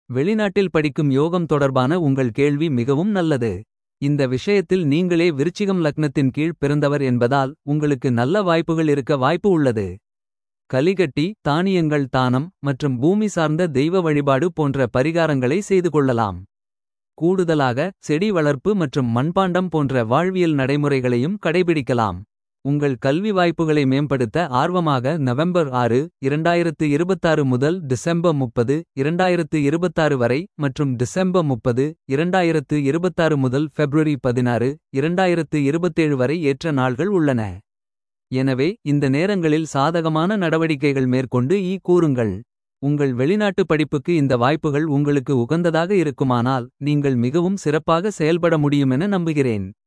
வெளிநாட்டில் படிக்கும் யோகம் தொடர்பான உங்கள் கேள்வி மிகவும் நல்லது. இந்த விஷயத்தில் நீங்களே விருச்சிகம் லக்னத்தின் கீழ் பிறந்தவர் என்பதால் உங்களுக்கு நல்ல வாய்ப்புகள் இருக்க வாய்ப்பு உள்ளது. கலிகட்டி தானியங்கள் தானம் மற்றும் பூமி சார்ந்த தெய்வ வழிபாடு போன்ற பரிகாரங்களை செய்து கொள்ளலாம். கூடுதலாக செடி வளர்ப்பு மற்றும் மண்பாண்டம் போன்ற வாழ்வியல் நடைமுறைகளையும் கடைபிடிக்கலாம். உங்கள் கல்வி வாய்ப்புகளை மேம்படுத்த ஆர்வமாக நவம்பர் ஆறு. 2026 முதல் டிசம்பர் முப்பது 2026 வரை மற்றும் டிசம்பர் முப்பது 2026 முதல் பிப்ரவரி பதினாறு 2027 வரை ஏற்ற நாள்கள் உள்ளன. எனவே இந்த நேரங்களில் சாதகமான நடவடிக்கைகள் மேற்கொண்டு ஈ கூறுங்கள். உங்கள் வெளிநாட்டு படிப்புக்கு இந்த வாய்ப்புகள் உங்களுக்கு உகந்ததாக இருக்குமானால். நீங்கள் மிகவும் சிறப்பாக செயல்பட முடியுமென நம்புகிறேன்.